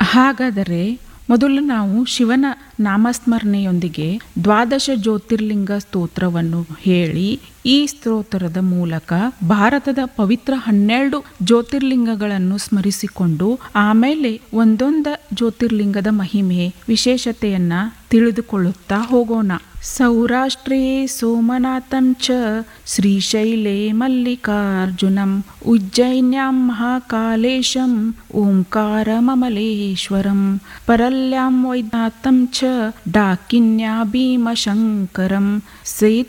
ಹಾಗಾದರೆ ಮೊದಲು ನಾವು ಶಿವನ ನಾಮಸ್ಮರಣೆಯೊಂದಿಗೆ ದ್ವಾದಶ ಜ್ಯೋತಿರ್ಲಿಂಗ ಸ್ತೋತ್ರವನ್ನು ಹೇಳಿ ಈ ಸ್ತೋತ್ರದ ಮೂಲಕ ಭಾರತದ ಪವಿತ್ರ ಹನ್ನೆರಡು ಜ್ಯೋತಿರ್ಲಿಂಗಗಳನ್ನು ಸ್ಮರಿಸಿಕೊಂಡು ಆಮೇಲೆ ಒಂದೊಂದ ಜ್ಯೋತಿರ್ಲಿಂಗದ ಮಹಿಮೆ ವಿಶೇಷತೆಯನ್ನ ತಿಳಿದುಕೊಳ್ಳುತ್ತಾ ಹೋಗೋಣ ಸೌರಾಷ್ಟ್ರೇ ಸೋಮನಾಥಂ ಚ ಶ್ರೀಶೈಲೇ ಮಲ್ಲಿಕಾರ್ಜುನಂ ಉಜ್ಜೈನ್ಯಾಂ ಮಹಾಕಾಲೇಶಂ ಓಂಕಾರಮಮಲೇಶ್ವರಂ ಪರಲ್ಯಾಂ ವೈದ್ಯನಾಥಂ ಚ ಡಾಕಿನ್ಯಾ ಭೀಮಶಂಕರಂ ಸೇತು